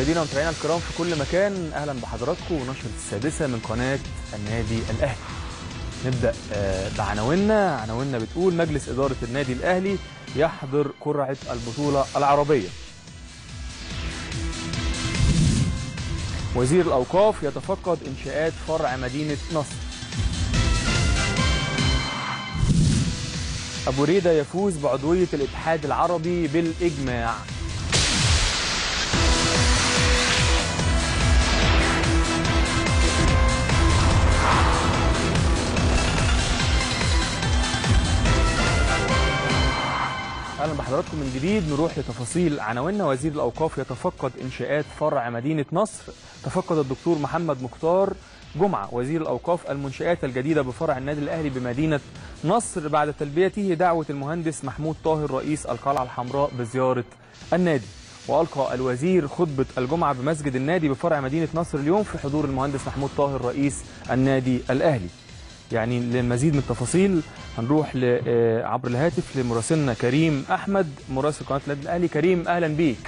مشاهدينا ومتابعينا الكرام في كل مكان اهلا بحضراتكم ونشرة السادسة من قناة النادي الاهلي. نبدأ آه، بعناويننا، عناويننا بتقول مجلس إدارة النادي الاهلي يحضر قرعة البطولة العربية. وزير الأوقاف يتفقد إنشاءات فرع مدينة نصر. أبو ريدة يفوز بعضوية الاتحاد العربي بالإجماع. اهلا بحضراتكم من جديد نروح لتفاصيل عناويننا وزير الاوقاف يتفقد انشاءات فرع مدينه نصر تفقد الدكتور محمد مختار جمعه وزير الاوقاف المنشات الجديده بفرع النادي الاهلي بمدينه نصر بعد تلبيته دعوه المهندس محمود طاهر رئيس القلعه الحمراء بزياره النادي والقى الوزير خطبه الجمعه بمسجد النادي بفرع مدينه نصر اليوم في حضور المهندس محمود طاهر رئيس النادي الاهلي يعني للمزيد من التفاصيل هنروح ل- آه، عبر الهاتف لمراسلنا كريم احمد مراسل قناه النادي الاهلي كريم اهلا بيك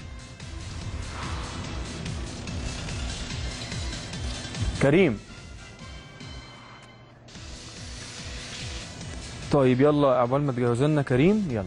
كريم طيب يلا عقبال ما تجهز لنا كريم يلا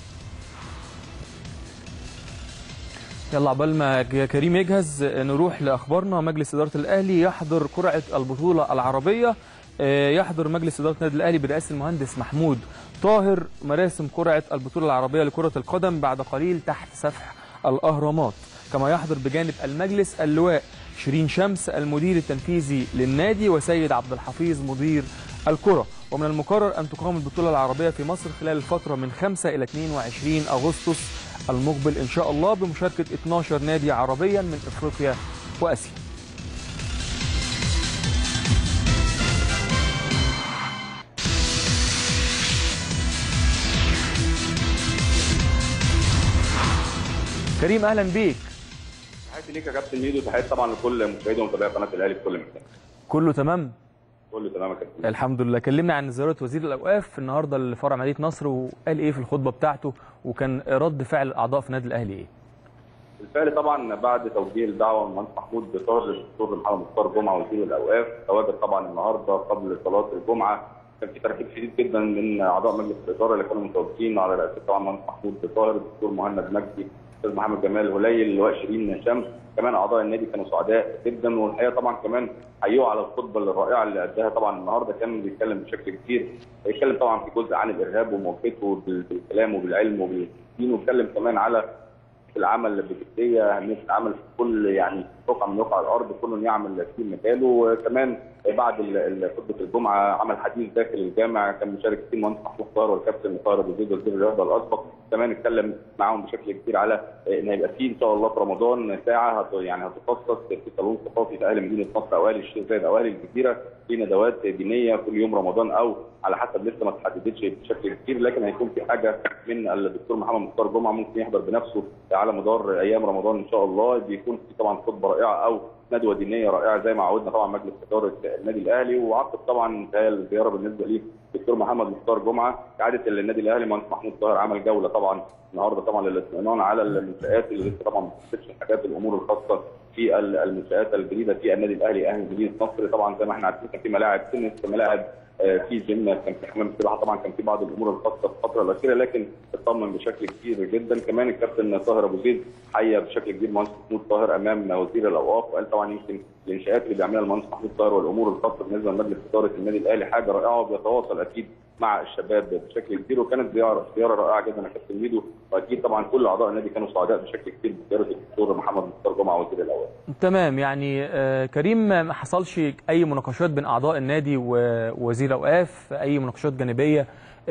يلا عقبال ما يا كريم يجهز آه، نروح لاخبارنا مجلس اداره الاهلي يحضر قرعه البطوله العربيه آه، يحضر مجلس اداره النادي الاهلي برئاسه المهندس محمود طاهر مراسم قرعه البطوله العربيه لكره القدم بعد قليل تحت سفح الاهرامات كما يحضر بجانب المجلس اللواء شيرين شمس المدير التنفيذي للنادي وسيد عبد الحفيظ مدير الكره ومن المقرر ان تقام البطوله العربيه في مصر خلال الفتره من 5 الى 22 اغسطس المقبل ان شاء الله بمشاركه 12 نادي عربيا من افريقيا واسيا كريم اهلا بيك تحياتي ليك يا كابتن ميدو تحياتي طبعا لكل مشاهدي ومتابعي قناه الاهلي في كل مكان كله تمام كله تمام يا كابتن الحمد لله كلمنا عن زياره وزير الاوقاف النهارده لفرع مدينه نصر وقال ايه في الخطبه بتاعته وكان رد فعل الاعضاء في النادي الاهلي ايه بالفعل طبعا بعد توجيه الدعوه من المهندس محمود طاهر للدكتور محمد مختار جمعه وزير الاوقاف تواجد طبعا النهارده قبل صلاه الجمعه كان في ترحيب شديد جدا من اعضاء مجلس الاداره اللي كانوا متواجدين على رئاسه طبعا المهندس محمود طاهر الدكتور مهند مجدي الاستاذ محمد جمال هليل اللواء شيرين شمس كمان اعضاء النادي كانوا سعداء جدا والحقيقه طبعا كمان حيوه على الخطبه الرائعه اللي اداها طبعا النهارده كان بيتكلم بشكل كبير بيتكلم طبعا في جزء عن الارهاب ومواجهته بال- بالكلام وبالعلم وبالدين واتكلم كمان على العمل بجديه اهميه العمل في كل يعني رقعه من رقع الارض كل يعمل في مجاله وكمان بعد ال- ال- خطبه الجمعه عمل حديث داخل الجامع كان مشارك فيه المهندس محمود طاهر والكابتن طاهر ابو زيد وزير الرياضه الاسبق كمان اتكلم معاهم بشكل كبير على ان هيبقى فيه ان شاء الله في رمضان ساعه هت يعني هتخصص في صالون ثقافي في اهل مدينه نصر او اهل الشيخ زايد او اهل الجزيره في ندوات دينيه كل يوم رمضان او على حسب لسه ما اتحددتش بشكل كبير لكن هيكون في حاجه من الدكتور محمد مختار جمعه ممكن يحضر بنفسه على مدار ايام رمضان ان شاء الله بيكون في طبعا خطبه رائعه او ندوه دينيه رائعه زي ما عودنا طبعا مجلس اداره النادي الاهلي وعقب طبعا انتهاء الزياره بالنسبه ليه الدكتور محمد مختار جمعه كعاده النادي الاهلي مهندس محمود طاهر عمل جوله طبعا النهارده طبعا للاطمئنان على المنشات اللي لسه طبعا ما بتفتش الحاجات الامور الخاصه في ال- المنشات الجديده في النادي الاهلي اهلي مدينه نصر طبعا زي ما احنا عارفين كان في ملاعب تنس ملاعب آه، في جيم كان في حمام سباحه طبعا كان في بعض الامور الخاصه في الفتره الاخيره لكن اطمن بشكل كبير جدا كمان الكابتن طاهر ابو زيد حيا بشكل كبير المهندس محمود طاهر امام وزير الاوقاف وقال طبعا يمكن الانشاءات اللي بيعملها المهندس محمود طاهر والامور الخاصه بالنسبه لمجلس اداره النادي الاهلي حاجه رائعه وبيتواصل اكيد مع الشباب بشكل كبير وكانت زياره زياره رائعه جدا يا كابتن ميدو واكيد طبعا كل اعضاء النادي كانوا سعداء بشكل كبير بزياره الدكتور محمد مختار جمعه وزير الاوقاف تمام يعني آه، كريم ما حصلش اي مناقشات بين اعضاء النادي ووزير الاوقاف اي مناقشات جانبيه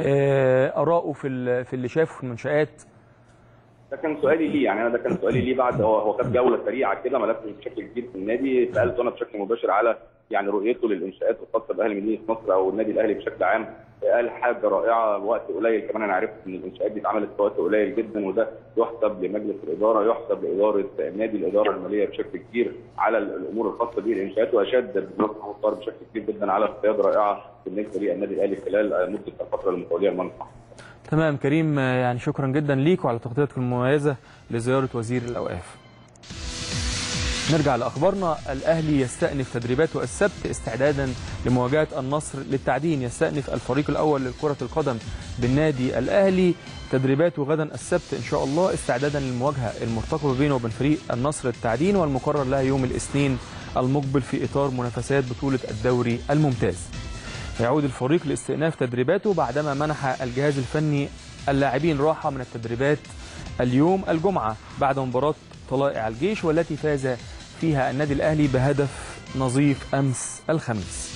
آه، اراءه في ال- في اللي شافه في المنشات ده كان سؤالي ليه يعني انا ده كان سؤالي ليه بعد هو هو خد جوله سريعه كده ما لفش بشكل كبير في النادي سالته انا بشكل مباشر على يعني رؤيته للانشاءات الخاصه باهل مدينه نصر او النادي الاهلي بشكل عام قال حاجه رائعه وقت قليل كمان انا عرفت ان الانشاءات دي اتعملت في وقت قليل جدا وده يحسب لمجلس الاداره يحسب لاداره النادي الاداره الماليه بشكل كبير على الامور الخاصه بالانشاءات واشاد الدكتور محمود طاهر بشكل كبير جدا على قياده رائعه بالنسبه للنادي الاهلي خلال مده الفتره المتوليه المنصب تمام كريم آه، يعني شكرا جدا ليك وعلى تغطيتك المميزه لزياره وزير الاوقاف نرجع لاخبارنا الاهلي يستأنف تدريباته السبت استعدادا لمواجهه النصر للتعدين يستأنف الفريق الاول لكره القدم بالنادي الاهلي تدريباته غدا السبت ان شاء الله استعدادا للمواجهه المرتقبه بينه وبين فريق النصر للتعدين والمقرر لها يوم الاثنين المقبل في اطار منافسات بطوله الدوري الممتاز. يعود الفريق لاستئناف تدريباته بعدما منح الجهاز الفني اللاعبين راحه من التدريبات اليوم الجمعه بعد مباراه طلائع الجيش والتي فاز فيها النادي الاهلي بهدف نظيف امس الخميس.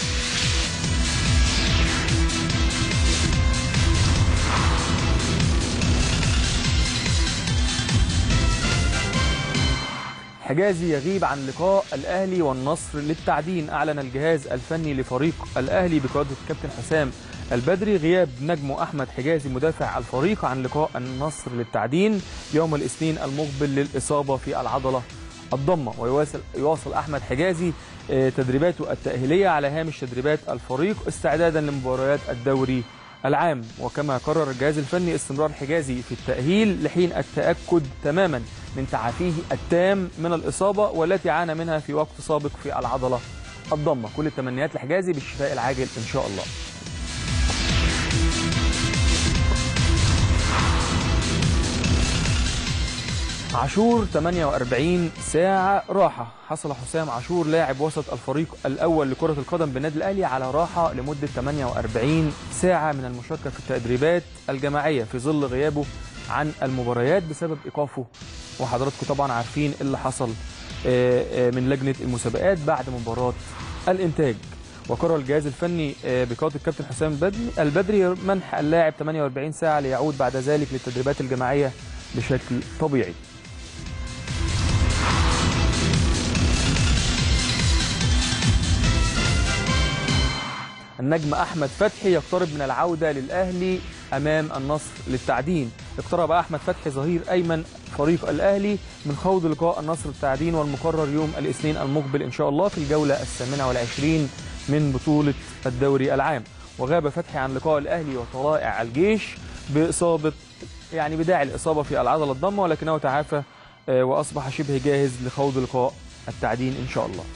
حجازي يغيب عن لقاء الاهلي والنصر للتعدين اعلن الجهاز الفني لفريق الاهلي بقياده الكابتن حسام البدري غياب نجمه احمد حجازي مدافع الفريق عن لقاء النصر للتعدين يوم الاثنين المقبل للاصابه في العضله الضمه ويواصل يواصل احمد حجازي تدريباته التاهيليه على هامش تدريبات الفريق استعدادا لمباريات الدوري العام وكما قرر الجهاز الفني استمرار حجازي في التأهيل لحين التأكد تماما من تعافيه التام من الإصابة والتي عانى منها في وقت سابق في العضلة الضمة كل التمنيات لحجازي بالشفاء العاجل إن شاء الله عاشور 48 ساعة راحة حصل حسام عاشور لاعب وسط الفريق الأول لكرة القدم بالنادي الأهلي على راحة لمدة 48 ساعة من المشاركة في التدريبات الجماعية في ظل غيابه عن المباريات بسبب إيقافه وحضراتكم طبعا عارفين اللي حصل من لجنة المسابقات بعد مباراة الإنتاج وقرر الجهاز الفني بقيادة الكابتن حسام البدري منح اللاعب 48 ساعة ليعود بعد ذلك للتدريبات الجماعية بشكل طبيعي النجم احمد فتحي يقترب من العوده للاهلي امام النصر للتعدين اقترب احمد فتحي ظهير ايمن فريق الاهلي من خوض لقاء النصر للتعدين والمقرر يوم الاثنين المقبل ان شاء الله في الجوله الثامنه والعشرين من بطوله الدوري العام وغاب فتحي عن لقاء الاهلي وطلائع الجيش باصابه يعني بداعي الاصابه في العضله الضمه ولكنه تعافى واصبح شبه جاهز لخوض لقاء التعدين ان شاء الله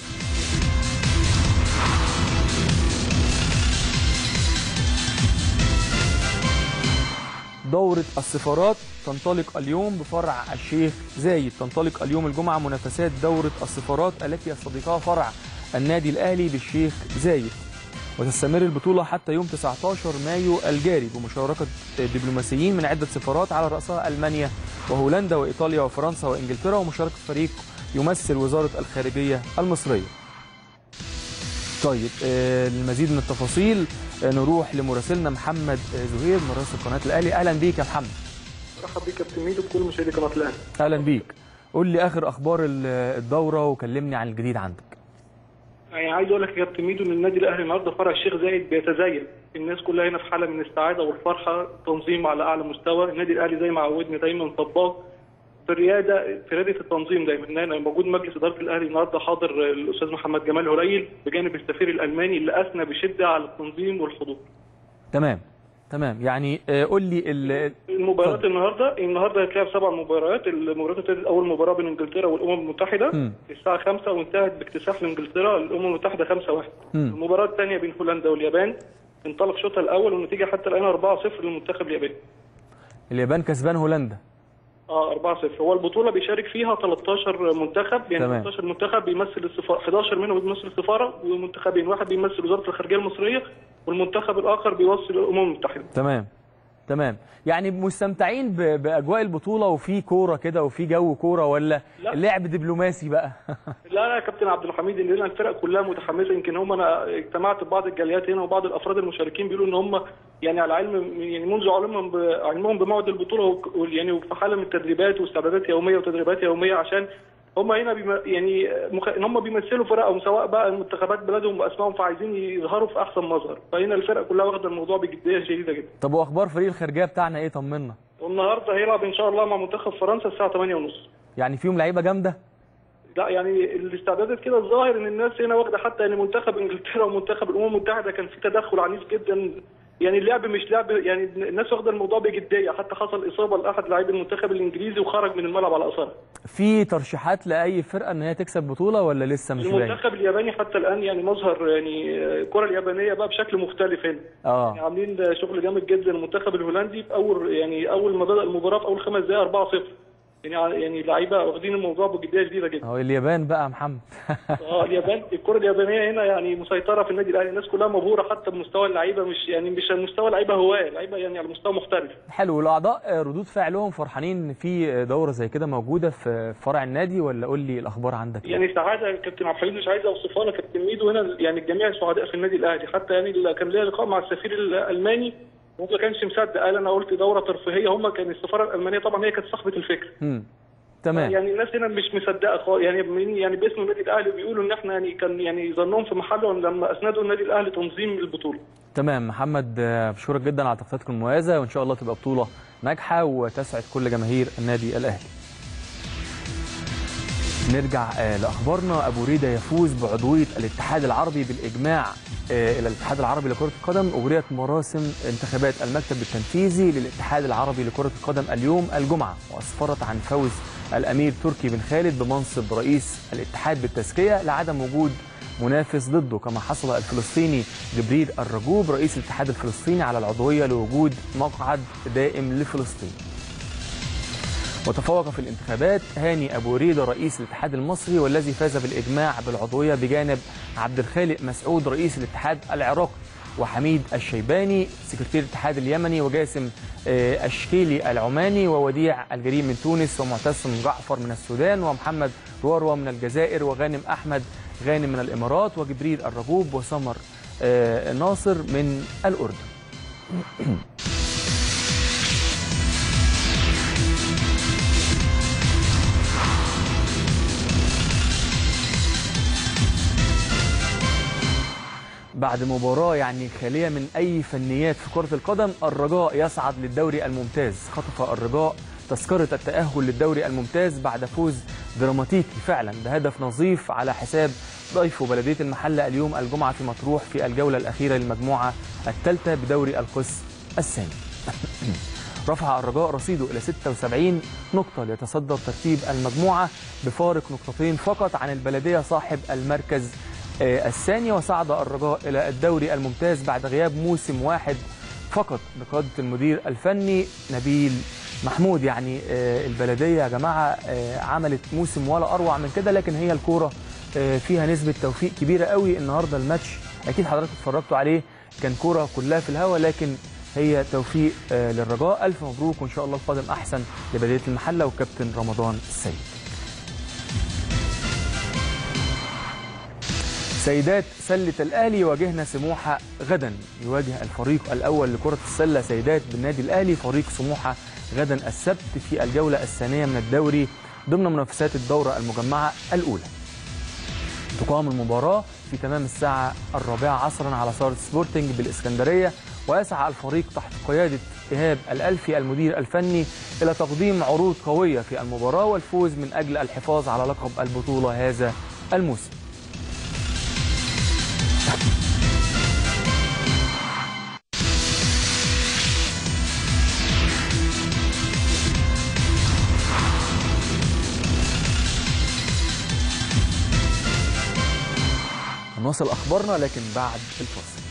دورة السفارات تنطلق اليوم بفرع الشيخ زايد تنطلق اليوم الجمعة منافسات دورة السفارات التي يستضيفها فرع النادي الأهلي بالشيخ زايد وتستمر البطولة حتى يوم 19 مايو الجاري بمشاركة دبلوماسيين من عدة سفارات على رأسها ألمانيا وهولندا وإيطاليا وفرنسا وإنجلترا ومشاركة فريق يمثل وزارة الخارجية المصرية طيب المزيد من التفاصيل نروح لمراسلنا محمد زهير مراسل قناه الاهلي اهلا بيك يا محمد مرحبا بيك يا كابتن ميدو بكل مشاهدي قناه الاهلي اهلا بيك قول لي اخر اخبار الدوره وكلمني عن الجديد عندك يعني عايز اقول لك يا كابتن ميدو ان النادي الاهلي النهارده فرع الشيخ زايد بيتزين الناس كلها هنا في حاله من السعاده والفرحه تنظيم على اعلى مستوى النادي الاهلي زي ما عودنا دايما طباق في الرياده في رياده التنظيم دايما موجود مجلس اداره الاهلي النهارده حاضر الاستاذ محمد جمال هريل بجانب السفير الالماني اللي اثنى بشده على التنظيم والحضور. تمام تمام يعني قول لي المباريات النهارده النهارده هتلعب سبع مباريات المباريات ابتدت اول مباراه بين انجلترا والامم المتحده م. الساعه 5 وانتهت باكتساح لانجلترا الامم المتحده 5 1 المباراه الثانيه بين هولندا واليابان انطلق شوطها الاول والنتيجه حتى الان 4-0 للمنتخب الياباني. اليابان كسبان هولندا اه 4-0 هو البطوله بيشارك فيها 13 منتخب يعني تمام. 13 منتخب بيمثل السفاره 11 منهم بيمثل السفاره ومنتخبين واحد بيمثل وزاره الخارجيه المصريه والمنتخب الاخر بيوصل الامم المتحده تمام تمام يعني مستمتعين ب- باجواء البطوله وفي كوره كده وفي جو كوره ولا لا. اللعب دبلوماسي بقى لا لا يا كابتن عبد الحميد ان هنا الفرق كلها متحمسه يمكن هم انا اجتمعت ببعض الجاليات هنا وبعض الافراد المشاركين بيقولوا ان هم يعني على علم يعني منذ علمهم ب- علمهم بموعد البطوله وك- يعني في حاله من التدريبات واستعدادات يوميه وتدريبات يوميه عشان هم هنا بيم يعني مخ... ان هم بيمثلوا فرقهم سواء بقى منتخبات بلادهم باسمائهم فعايزين يظهروا في احسن مظهر فهنا الفرق كلها واخده الموضوع بجديه شديده جدا طب واخبار فريق الخارجيه بتاعنا ايه طمنا والنهارده هيلعب ان شاء الله مع منتخب فرنسا الساعه 8:30 يعني فيهم لعيبه جامده لا يعني الاستعدادات كده الظاهر ان الناس هنا واخده حتى ان منتخب انجلترا ومنتخب الامم المتحده كان في تدخل عنيف جدا يعني اللعب مش لعب يعني الناس واخده الموضوع بجديه حتى حصل اصابه لاحد لاعبي المنتخب الانجليزي وخرج من الملعب على اثرها في ترشيحات لاي فرقه ان هي تكسب بطوله ولا لسه مش باين المنتخب الياباني حتى الان يعني مظهر يعني الكره اليابانيه بقى بشكل مختلف هنا اه يعني عاملين شغل جامد جدا المنتخب الهولندي في اول يعني اول ما بدا المباراه في اول خمس دقائق 4-0 يعني يعني لعيبه واخدين الموضوع بجديه شديده جدا هو اليابان بقى يا محمد اه اليابان الكره اليابانيه هنا يعني مسيطره في النادي الاهلي الناس كلها مبهوره حتى بمستوى اللعيبه مش يعني مش مستوى لعيبه هواه لعيبه يعني على مستوى مختلف حلو الاعضاء ردود فعلهم فرحانين ان في دوره زي كده موجوده في فرع النادي ولا قول لي الاخبار عندك إيه؟ يعني سعاده كابتن عبد الحميد مش عايز اوصفها لك كابتن ميدو هنا يعني الجميع سعداء في النادي الاهلي حتى يعني اللي كان ليا لقاء مع السفير الالماني هو ما كانش مصدق قال انا قلت دوره ترفيهيه هم كان السفاره الالمانيه طبعا هي كانت صاحبه الفكره امم تمام يعني الناس هنا مش مصدقه خالص يعني من- يعني باسم النادي الاهلي بيقولوا ان احنا يعني كان يعني ظنهم في محلهم لما اسندوا النادي الاهلي تنظيم البطوله تمام محمد آه، بشكرك جدا على تغطيتك المميزه وان شاء الله تبقى بطوله ناجحه وتسعد كل جماهير النادي الاهلي نرجع آه، لاخبارنا ابو ريده يفوز بعضويه الاتحاد العربي بالاجماع آه، الى الاتحاد العربي لكره القدم اجريت مراسم انتخابات المكتب التنفيذي للاتحاد العربي لكره القدم اليوم الجمعه واسفرت عن فوز الامير تركي بن خالد بمنصب رئيس الاتحاد بالتزكيه لعدم وجود منافس ضده كما حصل الفلسطيني جبريل الرجوب رئيس الاتحاد الفلسطيني على العضويه لوجود مقعد دائم لفلسطين وتفوق في الانتخابات هاني ابو ريده رئيس الاتحاد المصري والذي فاز بالاجماع بالعضويه بجانب عبد الخالق مسعود رئيس الاتحاد العراقي وحميد الشيباني سكرتير الاتحاد اليمني وجاسم آه، الشكيلي العماني ووديع الجريم من تونس ومعتصم جعفر من السودان ومحمد روروة من الجزائر وغانم احمد غانم من الامارات وجبريل الرجوب وسمر آه، ناصر من الاردن بعد مباراة يعني خالية من أي فنيات في كرة القدم الرجاء يصعد للدوري الممتاز خطف الرجاء تذكرة التأهل للدوري الممتاز بعد فوز دراماتيكي فعلا بهدف نظيف على حساب ضيفه بلدية المحلة اليوم الجمعة في مطروح في الجولة الأخيرة للمجموعة الثالثة بدوري القس الثاني رفع الرجاء رصيده إلى 76 نقطة ليتصدر ترتيب المجموعة بفارق نقطتين فقط عن البلدية صاحب المركز آه، الثاني وصعد الرجاء إلى الدوري الممتاز بعد غياب موسم واحد فقط بقيادة المدير الفني نبيل محمود يعني آه، البلدية يا جماعة آه، عملت موسم ولا أروع من كده لكن هي الكورة آه، فيها نسبة توفيق كبيرة قوي النهاردة الماتش أكيد حضراتكم اتفرجتوا عليه كان كورة كلها في الهواء لكن هي توفيق آه، للرجاء ألف مبروك وإن شاء الله القادم أحسن لبلدية المحلة وكابتن رمضان السيد سيدات سلة الأهلي يواجهنا سموحة غدا يواجه الفريق الأول لكرة السلة سيدات بالنادي الأهلي فريق سموحة غدا السبت في الجولة الثانية من الدوري ضمن منافسات الدورة المجمعة الأولى تقام المباراة في تمام الساعة الرابعة عصرا على صالة سبورتنج بالإسكندرية ويسعى الفريق تحت قيادة إيهاب الألفي المدير الفني إلى تقديم عروض قوية في المباراة والفوز من أجل الحفاظ على لقب البطولة هذا الموسم هنواصل اخبارنا لكن بعد الفاصل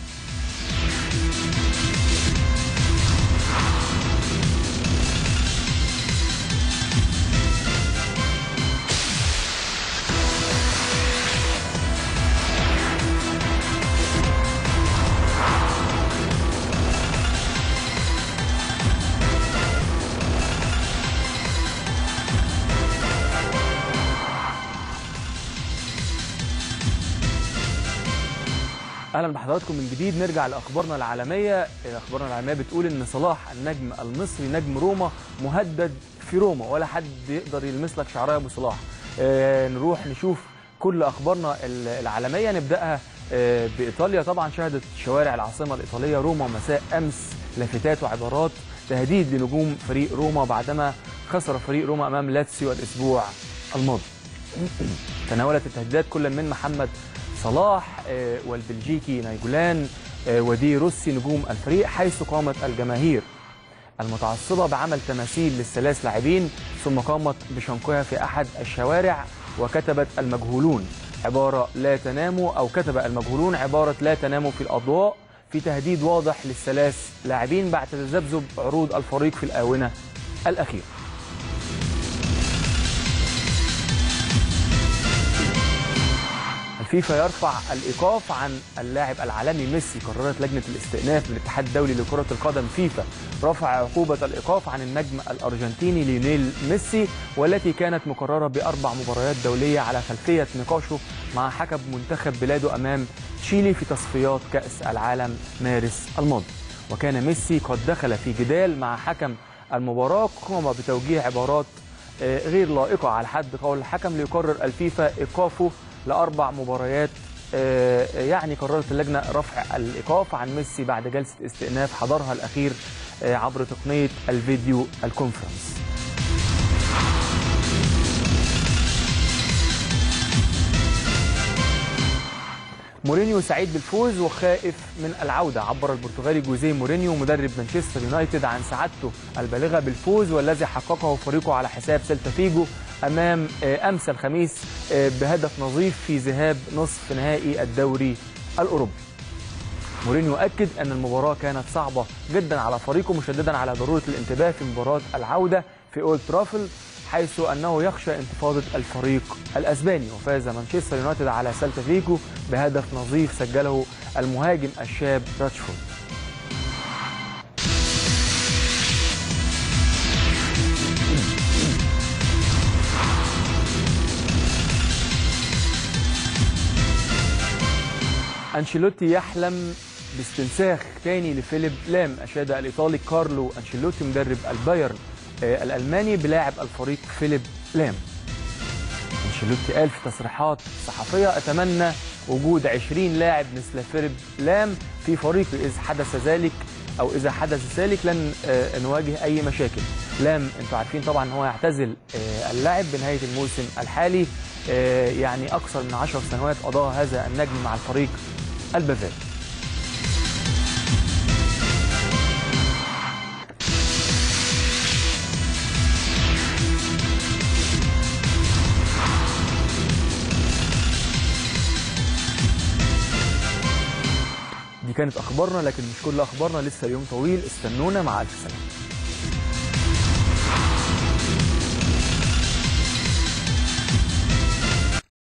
اهلا بحضراتكم من جديد نرجع لاخبارنا العالميه اخبارنا العالميه بتقول ان صلاح النجم المصري نجم روما مهدد في روما ولا حد يقدر يلمس لك شعرايه ابو صلاح آه نروح نشوف كل اخبارنا ال- العالميه نبداها آه بايطاليا طبعا شهدت شوارع العاصمه الايطاليه روما مساء امس لافتات وعبارات تهديد لنجوم فريق روما بعدما خسر فريق روما امام لاتسيو الاسبوع الماضي تناولت التهديدات كل من محمد صلاح آه، والبلجيكي نايجولان آه، ودي روسي نجوم الفريق حيث قامت الجماهير المتعصبة بعمل تماثيل للثلاث لاعبين ثم قامت بشنقها في أحد الشوارع وكتبت المجهولون عبارة لا تناموا أو كتب المجهولون عبارة لا تناموا في الأضواء في تهديد واضح للثلاث لاعبين بعد تذبذب عروض الفريق في الآونة الأخيرة الفيفا يرفع الايقاف عن اللاعب العالمي ميسي قررت لجنه الاستئناف من الاتحاد الدولي لكره القدم فيفا رفع عقوبه الايقاف عن النجم الارجنتيني ليونيل ميسي والتي كانت مقرره باربع مباريات دوليه على خلفيه نقاشه مع حكم منتخب بلاده امام تشيلي في تصفيات كاس العالم مارس الماضي وكان ميسي قد دخل في جدال مع حكم المباراه قام بتوجيه عبارات آه، غير لائقه على حد قول الحكم ليقرر الفيفا ايقافه لاربع مباريات آه، يعني قررت اللجنه رفع الايقاف عن ميسي بعد جلسه استئناف حضرها الاخير آه، عبر تقنيه الفيديو الكونفرنس مورينيو سعيد بالفوز وخائف من العودة عبر البرتغالي جوزيه مورينيو مدرب مانشستر يونايتد عن سعادته البالغة بالفوز والذي حققه فريقه على حساب سيلتا فيجو أمام آه، أمس الخميس آه، بهدف نظيف في ذهاب نصف نهائي الدوري الأوروبي مورينيو أكد أن المباراة كانت صعبة جدا على فريقه مشددا على ضرورة الانتباه في مباراة العودة في أولد ترافل حيث أنه يخشى انتفاضة الفريق الأسباني وفاز مانشستر يونايتد على سيلتا فيجو بهدف نظيف سجله المهاجم الشاب راتشفورد أنشيلوتي يحلم باستنساخ تاني لفيليب لام أشاد الإيطالي كارلو أنشيلوتي مدرب البايرن آه، الألماني بلاعب الفريق فيليب لام أنشيلوتي قال في تصريحات صحفية أتمنى وجود 20 لاعب مثل فيليب لام في فريقي إذا حدث ذلك أو إذا حدث ذلك لن آه، نواجه أي مشاكل لام أنتوا عارفين طبعا إن هو يعتزل آه، اللعب بنهاية الموسم الحالي آه، يعني أكثر من 10 سنوات قضاها هذا النجم مع الفريق البافاري دي كانت اخبارنا لكن مش كل اخبارنا لسه اليوم طويل استنونا مع الف سلامه